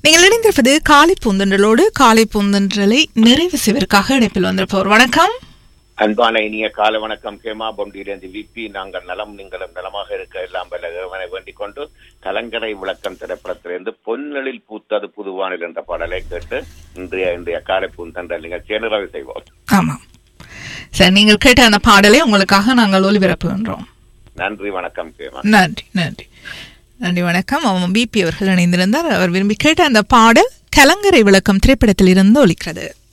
நீங்கள் இணைந்திருப்பது காலை பூந்தன்றலோடு காலை பூந்தன்றலை நிறைவு செய்வதற்காக இணைப்பில் வந்திருப்பவர் வணக்கம் அன்பான இனிய கால வணக்கம் கேமா பொண்டியிலிருந்து விபி நாங்கள் நலம் நீங்களும் நலமாக இருக்க எல்லாம் வல்ல இறைவனை வேண்டிக் கொண்டு கலங்கரை விளக்கம் திரைப்படத்திலிருந்து பொன்னலில் பூத்தது புதுவானில் என்ற பாடலை கேட்டு இன்றைய இன்றைய காலை பூந்தன்ற நிகழ்ச்சியை நிறைவு செய்வோம் ஆமாம் சரி நீங்கள் கேட்ட அந்த பாடலை உங்களுக்காக நாங்கள் ஒளிபரப்புகின்றோம் நன்றி வணக்கம் கேமா நன்றி நன்றி நன்றி வணக்கம் அவன் பிபி அவர்கள் இணைந்திருந்தார் அவர் விரும்பி கேட்ட அந்த பாடல் கலங்கரை விளக்கம் திரைப்படத்தில் இருந்து ஒலிக்கிறது